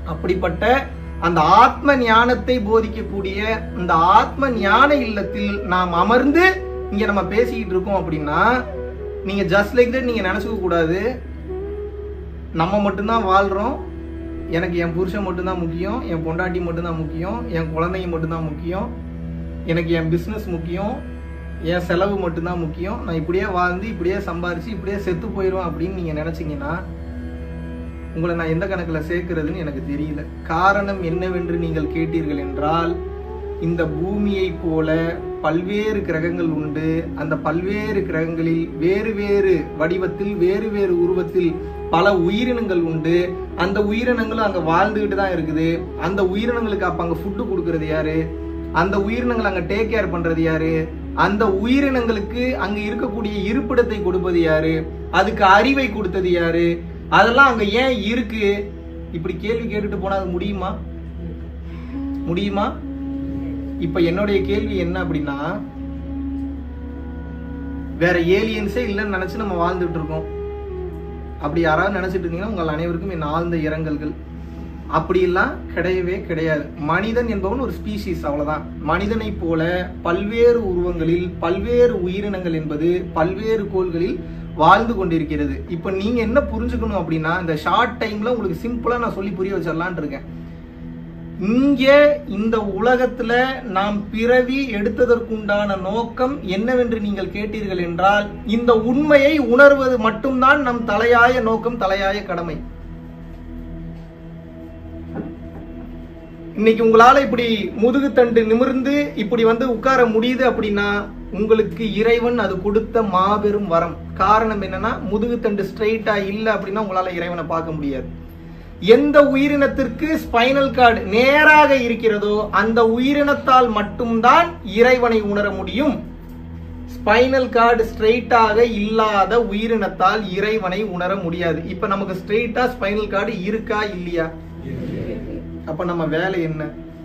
அப்படிப்பட்ட அந்த ஆத்ம ஞானத்தை போதிக்கக்கூடிய இந்த ஆத்ம ஞான இல்லத்தில் நாம் அமர்ந்து இங்க நம்ம பேசிக்கிட்டு இருக்கோம் அப்படின்னா நீங்க ஜஸ்ட் லைக் தட் நீங்க நினைச்சுக்க கூடாது நம்ம மட்டும்தான் வாழ்றோம் எனக்கு என் புருஷன் மட்டும்தான் முக்கியம் என் பொண்டாட்டி மட்டும்தான் முக்கியம் என் குழந்தைங்க மட்டும்தான் முக்கியம் எனக்கு என் பிஸ்னஸ் முக்கியம் என் செலவு மட்டும்தான் முக்கியம் நான் இப்படியே வாழ்ந்து இப்படியே சம்பாரிச்சு இப்படியே செத்து போயிடுவேன் அப்படின்னு நீங்க நினைச்சீங்கன்னா உங்களை நான் எந்த கணக்குல சேர்க்கிறதுன்னு எனக்கு தெரியல காரணம் என்னவென்று நீங்கள் கேட்டீர்கள் என்றால் இந்த பூமியை போல பல்வேறு கிரகங்கள் உண்டு அந்த பல்வேறு கிரகங்களில் வேறு வேறு வடிவத்தில் வேறு வேறு உருவத்தில் பல உயிரினங்கள் உண்டு அந்த உயிரினங்களும் அங்க வாழ்ந்துகிட்டு தான் இருக்குது அந்த உயிரினங்களுக்கு அப்ப அங்க ஃபுட்டு கொடுக்கறது யாரு அந்த உயிரினங்களை அங்க டேக் கேர் பண்றது யாரு அந்த உயிரினங்களுக்கு அங்க இருக்கக்கூடிய இருப்பிடத்தை கொடுப்பது யாரு அதுக்கு அறிவை கொடுத்தது யாரு அதெல்லாம் அங்க ஏன் இருக்கு இப்படி கேள்வி கேட்டுட்டு போனா அது முடியுமா முடியுமா இப்ப என்னுடைய கேள்வி என்ன அப்படின்னா வேற ஏலியன்ஸே இல்லைன்னு நினைச்சு நம்ம வாழ்ந்துட்டு இருக்கோம் அப்படி யாராவது நினைச்சிட்டு இருந்தீங்கன்னா உங்கள் அனைவருக்கும் என் ஆழ்ந்த இரங்கல்கள் அப்படியெல்லாம் கிடையவே கிடையாது மனிதன் என்பவன் ஒரு ஸ்பீசிஸ் அவ்வளவுதான் மனிதனை போல பல்வேறு உருவங்களில் பல்வேறு உயிரினங்கள் என்பது பல்வேறு கோள்களில் வாழ்ந்து கொண்டிருக்கிறது இப்ப நீங்க என்ன புரிஞ்சுக்கணும் அப்படின்னா இந்த ஷார்ட் டைம்ல உங்களுக்கு சிம்பிளா நான் சொல்லி புரிய வச்சிடலான் இருக்கேன் இங்க இந்த உலகத்துல நாம் பிறவி எடுத்ததற்குண்டான நோக்கம் என்னவென்று நீங்கள் கேட்டீர்கள் என்றால் இந்த உண்மையை உணர்வது மட்டும்தான் நம் தலையாய நோக்கம் தலையாய கடமை இன்னைக்கு உங்களால இப்படி முதுகுத்தண்டு நிமிர்ந்து இப்படி வந்து உட்கார முடியுது அப்படின்னா உங்களுக்கு இறைவன் அது கொடுத்த மாபெரும் வரம் காரணம் என்னன்னா முதுகுத்தண்டு ஸ்ட்ரைட்டா இல்ல அப்படின்னா உங்களால இறைவனை பார்க்க முடியாது எந்த உயிரினத்திற்கு ஸ்பைனல் கார்டு நேராக இருக்கிறதோ அந்த உயிரினத்தால் மட்டும்தான் இறைவனை உணர முடியும் ஸ்பைனல் கார்டு ஸ்ட்ரெயிட்டாக இல்லாத உயிரினத்தால் இறைவனை உணர முடியாது இப்ப நமக்கு ஸ்ட்ரெயிட்டா ஸ்பைனல் கார்டு இருக்கா இல்லையா அப்ப நம்ம வேலை என்ன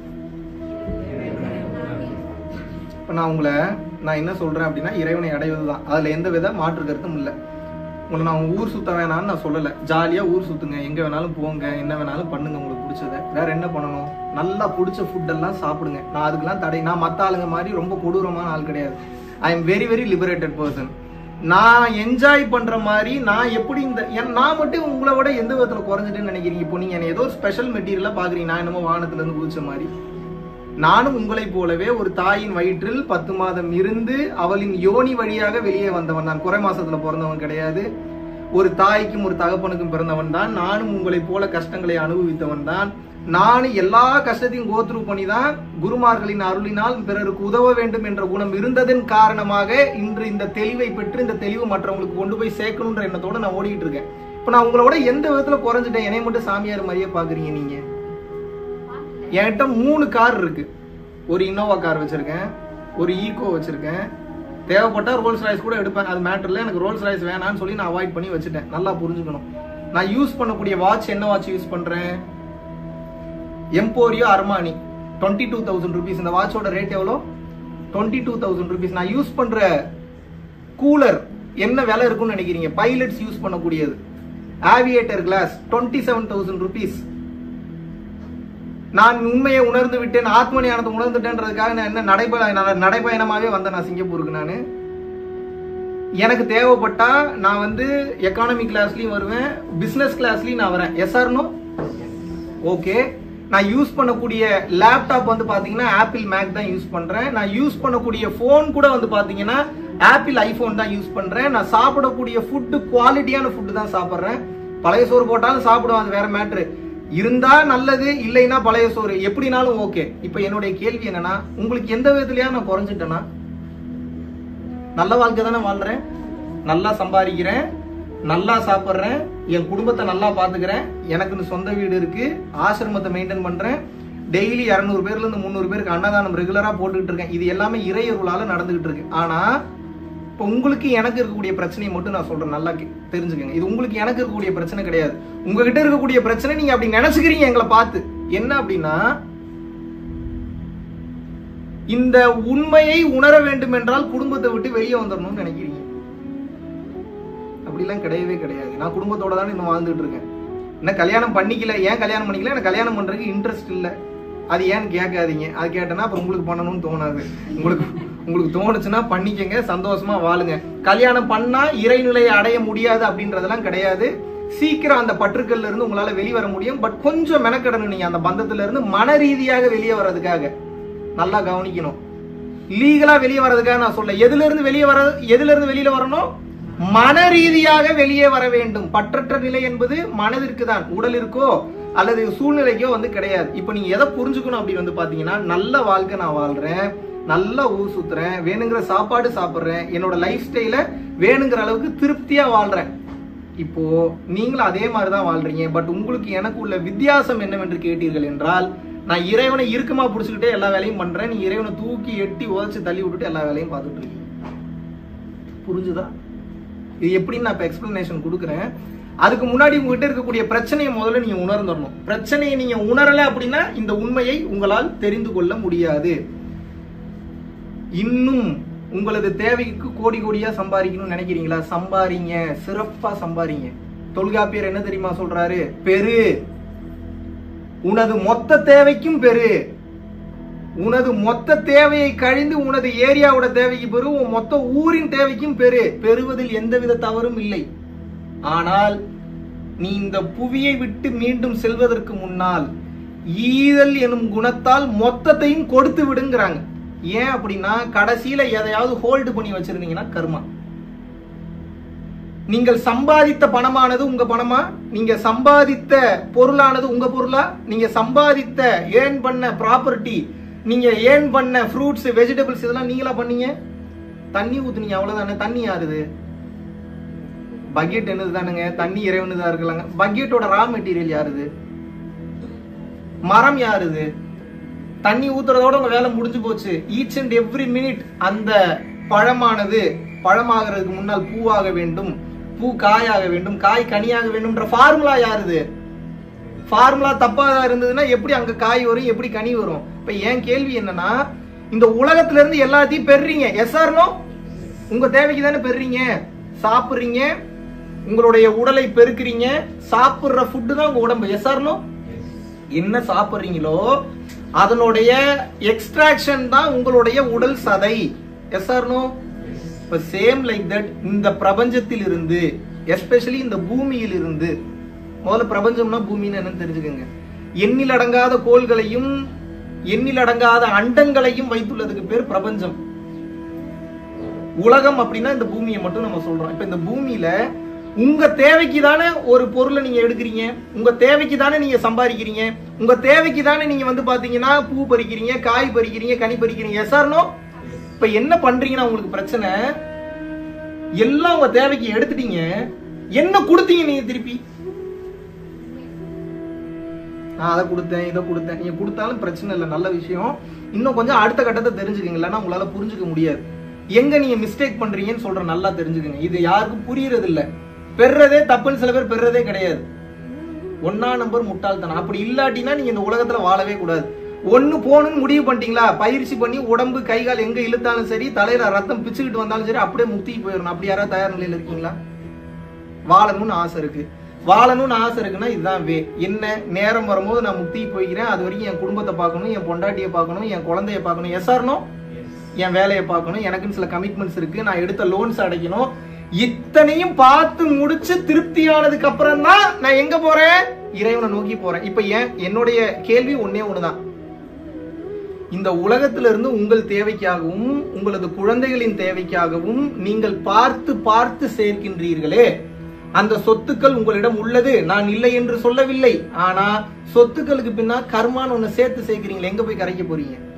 இப்ப நான் உங்களை நான் என்ன சொல்றேன் அப்படின்னா இறைவனை அடைவதுதான் அதுல எந்த வித மாற்று கருத்தும் இல்லை உங்களை நான் ஊர் சுத்த வேணாம்னு நான் சொல்லல ஜாலியா ஊர் சுத்துங்க எங்க வேணாலும் போங்க என்ன வேணாலும் பண்ணுங்க உங்களுக்கு பிடிச்சத வேற என்ன பண்ணணும் நல்லா பிடிச்ச ஃபுட் எல்லாம் சாப்பிடுங்க நான் அதுக்கெல்லாம் தடை நான் மத்த ஆளுங்க மாதிரி ரொம்ப கொடூரமான ஆள் கிடையாது I am very very liberated person நான் என்ஜாய் பண்ற மாதிரி நான் எப்படி இந்த என்- நான் மட்டும் உங்களை விட எந்த விதத்துல குறைஞ்சிட்டேன்னு நினைக்கிறீங்க இப்போ நீங்க என்னை ஏதோ ஒரு ஸ்பெஷல் மெட்டீரியலா பாக்குறீங்க நான் என்னமோ வானத்துல இருந்து குதிச்ச மாதிரி நானும் உங்களைப் போலவே ஒரு தாயின் வயிற்றில் பத்து மாதம் இருந்து அவளின் யோனி வழியாக வெளியே வந்தவன் நான் குறை மாசத்துல பிறந்தவன் கிடையாது ஒரு தாய்க்கும் ஒரு தகப்பனுக்கும் பிறந்தவன் தான் நானும் உங்களைப் போல கஷ்டங்களை அனுபவித்தவன் தான் நானும் எல்லா கஷ்டத்தையும் கோத்ரூ பண்ணி தான் குருமார்களின் அருளினால் பிறருக்கு உதவ வேண்டும் என்ற குணம் இருந்ததன் காரணமாக இன்று இந்த தெளிவை பெற்று இந்த தெளிவு மற்றவங்களுக்கு கொண்டு போய் சேர்க்கணுன்ற எண்ணத்தோட நான் ஓடிட்டு இருக்கேன் இப்ப நான் உங்களோட எந்த விதத்துல குறைஞ்சிட்டேன் என்னை மட்டும் சாமியார் மாதிரியே பாக்குறீங்க நீங்க என்கிட்ட மூணு கார் இருக்கு ஒரு இன்னோவா கார் வச்சிருக்கேன் ஒரு ஈகோ வச்சிருக்கேன் தேவைப்பட்டா ரோல்ஸ் ராய்ஸ் கூட எடுப்பேன் அது மேட்டர்ல எனக்கு ரோல்ஸ் ராய்ஸ் வேணாம்னு சொல்லி நான் அவாய்ட் பண்ணி வச்சுட்டேன் நல்லா புரிஞ்சுக்கணும் நான் யூஸ் பண்ணக்கூடிய வாட்ச் என்ன வாட்ச் யூஸ் பண்றேன் Emporio Armani twenty two thousand rupees இந்த வாட்சோட ரேட் எவ்வளோ டுவெண்ட்டி டூ தௌசண்ட் ருபீஸ் நான் யூஸ் பண்ற கூலர் என்ன விலை இருக்கும்னு நினைக்கிறீங்க பைலட்ஸ் யூஸ் பண்ணக்கூடியது aviator glass twenty seven thousand rupees நான் உண்மையை உணர்ந்து விட்டேன் ஆத்ம ஞானத்தை உணர்ந்துட்டேன்றதுக்காக நான் என்ன நடைபய நான் நடைபயணமாவே வந்தேன் நான் சிங்கப்பூருக்கு நான் எனக்கு தேவைப்பட்டா நான் வந்து எக்கானமி கிளாஸ்லயும் வருவேன் பிசினஸ் கிளாஸ்லயும் நான் வரேன் எஸ்ஆர்னோ ஓகே நான் யூஸ் பண்ணக்கூடிய லேப்டாப் வந்து பாத்தீங்கன்னா ஆப்பிள் மேக் தான் யூஸ் பண்றேன் நான் யூஸ் பண்ணக்கூடிய ஃபோன் கூட வந்து பாத்தீங்கன்னா ஆப்பிள் ஐபோன் தான் யூஸ் பண்றேன் நான் சாப்பிடக்கூடிய ஃபுட்டு குவாலிட்டியான ஃபுட்டு தான் சாப்பிட்றேன் பழைய சோறு போட்டாலும் சாப்பிடுவேன் அது வேற மேட்ரு இருந்தா நல்லது இல்லைன்னா பழைய சோறு எப்படினாலும் ஓகே இப்போ என்னுடைய கேள்வி என்னன்னா உங்களுக்கு எந்த விதத்துலயா நான் குறைஞ்சிட்டேனா நல்ல வாழ்க்கை தானே வாழ்றேன் நல்லா சம்பாதிக்கிறேன் நல்லா சாப்பிட்றேன் என் குடும்பத்தை நல்லா பாத்துக்கிறேன் எனக்குன்னு சொந்த வீடு இருக்கு ஆசிரமத்தை மெயின்டைன் பண்றேன் டெய்லி இரநூறு பேர்ல இருந்து முந்நூறு பேருக்கு அன்னதானம் ரெகுலரா போட்டுக்கிட்டு இருக்கேன் இது எல்லாமே இறையருளால நடந்துகிட்டு இருக்கு ஆனா இப்போ உங்களுக்கு எனக்கு இருக்கக்கூடிய பிரச்சனையை மட்டும் நான் சொல்றேன் நல்லா கே- தெரிஞ்சுக்கங்க இது உங்களுக்கு எனக்கு இருக்கக்கூடிய பிரச்சனை கிடையாது உங்ககிட்ட இருக்கக்கூடிய பிரச்சனை நீங்க அப்படி நினைச்சுக்கிறீங்க எங்களை பார்த்து என்ன அப்படின்னா இந்த உண்மையை உணர வேண்டும் என்றால் குடும்பத்தை விட்டு வெளியே வந்துடணும்னு நினைக்கிறீங்க அப்படிலாம் கிடையவே கிடையாது நான் குடும்பத்தோட தான் இன்னும் வாழ்ந்துட்டு இருக்கேன் என்ன கல்யாணம் பண்ணிக்கல ஏன் கல்யாணம் பண்ணிக்கல எனக்கு கல்யாணம் பண்றதுக்கு இன்ட்ரெஸ்ட் இல்ல அது ஏன்னு கேட்காதீங்க அது கேட்டேன்னா அப்புறம் உங்களுக்கு பண்ணணும்னு தோணாது உங்களுக்கு உங்களுக்கு தோணுச்சுன்னா பண்ணிக்கங்க சந்தோஷமா வாழுங்க கல்யாணம் பண்ணா இறைநிலையை அடைய முடியாது அப்படின்றதெல்லாம் கிடையாது சீக்கிரம் அந்த பற்றுக்கள்ல இருந்து உங்களால வெளியே வர முடியும் பட் கொஞ்சம் மெனக்கடணும் நீங்க அந்த பந்தத்துல இருந்து மன ரீதியாக வெளியே வர்றதுக்காக நல்லா கவனிக்கணும் லீகலா வெளியே வர்றதுக்காக நான் சொல்ல எதுல இருந்து வெளியே வர எதுல இருந்து வெளியில வரணும் மன ரீதியாக வெளியே வர வேண்டும் பற்றற்ற நிலை என்பது மனதிற்கு தான் உடலிற்கோ அல்லது சூழ்நிலைக்கோ வந்து கிடையாது இப்ப நீங்க எதை புரிஞ்சுக்கணும் அப்படின்னு வந்து பாத்தீங்கன்னா நல்ல வாழ்க்கை நான் வாழ்றேன் நல்ல ஊர் சுத்துறேன் வேணுங்கிற சாப்பாடு சாப்பிடுறேன் என்னோட லைஃப் ஸ்டைல வேணுங்கிற அளவுக்கு திருப்தியா வாழ்றேன் இப்போ நீங்களும் அதே மாதிரி தான் வாழ்றீங்க பட் உங்களுக்கு எனக்கு உள்ள வித்தியாசம் என்னவென்று கேட்டீர்கள் என்றால் நான் இறைவனை இறுக்கமா பிடிச்சிக்கிட்டே எல்லா வேலையும் பண்றேன் நீ இறைவனை தூக்கி எட்டி உதச்சு தள்ளி விட்டுட்டு எல்லா வேலையும் பார்த்துட்டு இருக்கீங்க புரிஞ்சுதா இது எப்படின்னு நான் இப்போ எக்ஸ்பிளனேஷன் கொடுக்குறேன் அதுக்கு முன்னாடி உங்ககிட்ட இருக்கக்கூடிய பிரச்சனையை முதல்ல நீங்க உணர்ந்துடணும் பிரச்சனையை நீங்க உணரல அப்படின்னா இந்த உண்மையை உங்களால் தெரிந்து கொள்ள முடியாது இன்னும் உங்களது தேவைக்கு கோடி கோடியா சம்பாதிக்கணும்னு நினைக்கிறீங்களா சம்பாரிங்க சிறப்பா சம்பாரிங்க தொல்காப்பியர் என்ன தெரியுமா சொல்றாரு பெரு உனது மொத்த தேவைக்கும் பெரு உனது மொத்த தேவையை கழிந்து உனது ஏரியாவோட தேவைக்கு பெரு உன் மொத்த ஊரின் தேவைக்கும் பெரு பெறுவதில் எந்தவித தவறும் இல்லை ஆனால் நீ இந்த புவியை விட்டு மீண்டும் செல்வதற்கு முன்னால் ஈதல் எனும் குணத்தால் மொத்தத்தையும் கொடுத்து விடுங்கிறாங்க ஏன் அப்படின்னா கடைசியில எதையாவது ஹோல்டு பண்ணி வச்சிருந்தீங்கன்னா கர்மா நீங்கள் சம்பாதித்த பணமானது உங்க பணமா நீங்க சம்பாதித்த பொருளானது உங்க பொருளா நீங்க சம்பாதித்த ஏர்ன் பண்ண ப்ராப்பர்ட்டி நீங்க ஏர்ன் பண்ண ஃப்ரூட்ஸ் வெஜிடபிள்ஸ் இதெல்லாம் நீங்களா பண்ணீங்க தண்ணி ஊத்துனீங்க அவ்வளவுதானே தண்ணி யாருது பக்கெட் என்னது தானுங்க தண்ணி இறைவனு தான் இருக்கலாங்க பக்கெட்டோட ரா மெட்டீரியல் யாருது மரம் யாருது தண்ணி ஊத்துறதோட உங்க வேலை முடிஞ்சு போச்சு ஈச் அண்ட் எவ்ரி மினிட் அந்த பழமானது பழமாகிறதுக்கு முன்னால் பூவாக வேண்டும் பூ காயாக வேண்டும் காய் கனியாக வேண்டும்ன்ற ஃபார்முலா யாருது ஃபார்முலா தப்பா இருந்ததுன்னா எப்படி அங்க காய் வரும் எப்படி கனி வரும் இப்ப என் கேள்வி என்னன்னா இந்த உலகத்துல இருந்து எல்லாத்தையும் பெறுறீங்க எஸ் ஆர்னோ உங்க தேவைக்கு தானே பெறுறீங்க சாப்பிடுறீங்க உங்களுடைய உடலை பெருக்குறீங்க சாப்பிடுற ஃபுட்டு தான் உங்க உடம்பு எஸ் ஆர்னோ என்ன சாப்பிடுறீங்களோ அதனுடைய எக்ஸ்ட்ராக்ஷன் தான் உங்களுடைய உடல் சதை எஸ் ஆர்னோ இப்ப சேம் லைக் தட் இந்த பிரபஞ்சத்தில் இருந்து எஸ்பெஷலி இந்த பூமியில் இருந்து முதல்ல பிரபஞ்சம்னா பூமின்னு என்னன்னு தெரிஞ்சுக்கோங்க எண்ணில் அடங்காத கோள்களையும் எண்ணில் அடங்காத அண்டங்களையும் வைத்துள்ளதுக்கு பேர் பிரபஞ்சம் உலகம் அப்படின்னா இந்த பூமியை மட்டும் நம்ம சொல்றோம் இப்ப இந்த பூமியில உங்க தேவைக்கு தானே ஒரு பொருளை நீங்க எடுக்கிறீங்க உங்க தேவைக்கு தானே நீங்க சம்பாதிக்கிறீங்க உங்க தேவைக்கு தானே நீங்க வந்து பாத்தீங்கன்னா பூ பறிக்கிறீங்க காய் பறிக்கிறீங்க கனி பறிக்கிறீங்க எஸ்ஆர்னோ இப்ப என்ன பண்றீங்கன்னா உங்களுக்கு பிரச்சனை எல்லாம் உங்க தேவைக்கு எடுத்துட்டீங்க என்ன கொடுத்தீங்க நீங்க திருப்பி நான் அதை கொடுத்தேன் இதை கொடுத்தேன் நீங்க கொடுத்தாலும் பிரச்சனை இல்லை நல்ல விஷயம் இன்னும் கொஞ்சம் அடுத்த கட்டத்தை தெரிஞ்சுக்கங்க இல்லைன்னா உங்களால புரிஞ்சுக்க முடியாது எங்க நீங்க மிஸ்டேக் பண்றீங்கன்னு சொல்ற நல்லா தெரிஞ்சுக்கங்க இது யாருக்கும் புரியறது இல்ல பெறதே தப்புன்னு சில பேர் பெறதே கிடையாது ஒன்னா நம்பர் முட்டாள்தனம் அப்படி இல்லாட்டினா நீங்க இந்த உலகத்துல வாழவே கூடாது ஒண்ணு போகணும்னு முடிவு பண்ணிட்டீங்களா பயிற்சி பண்ணி உடம்பு கை கால் எங்க இழுத்தாலும் சரி தலையில ரத்தம் பிச்சுக்கிட்டு வந்தாலும் சரி அப்படியே முத்தி போயிடணும் அப்படி யாராவது தயார் நிலையில இருக்கீங்களா வாழணும்னு ஆசை இருக்கு வாழணும்னு ஆசை இருக்குன்னா இதுதான் வே என்ன நேரம் வரும்போது நான் முக்தி போய்க்கிறேன் அது வரைக்கும் என் குடும்பத்தை பார்க்கணும் என் பொண்டாட்டியை பார்க்கணும் என் குழந்தைய பார்க்கணும் எஸ்ஆர்னோ என் வேலையை பார்க்கணும் எனக்குன்னு சில கமிட்மெண்ட்ஸ் இருக்கு நான் எடுத்த லோன்ஸ் அடைக்கணும் இத்தனையும் பார்த்து முடிச்சு திருப்தியானதுக்கு அப்புறம் தான் நான் எங்க போறேன் இறைவனை நோக்கி போறேன் இப்ப ஏன் என்னுடைய கேள்வி ஒன்னே ஒண்ணுதான் இந்த உலகத்திலிருந்து உங்கள் தேவைக்காகவும் உங்களது குழந்தைகளின் தேவைக்காகவும் நீங்கள் பார்த்து பார்த்து சேர்க்கின்றீர்களே அந்த சொத்துக்கள் உங்களிடம் உள்ளது நான் இல்லை என்று சொல்லவில்லை ஆனா சொத்துக்களுக்கு பின்னா கர்மான்னு ஒண்ணு சேர்த்து சேர்க்கிறீங்களே எங்க போய் கரைக்க போறீங்க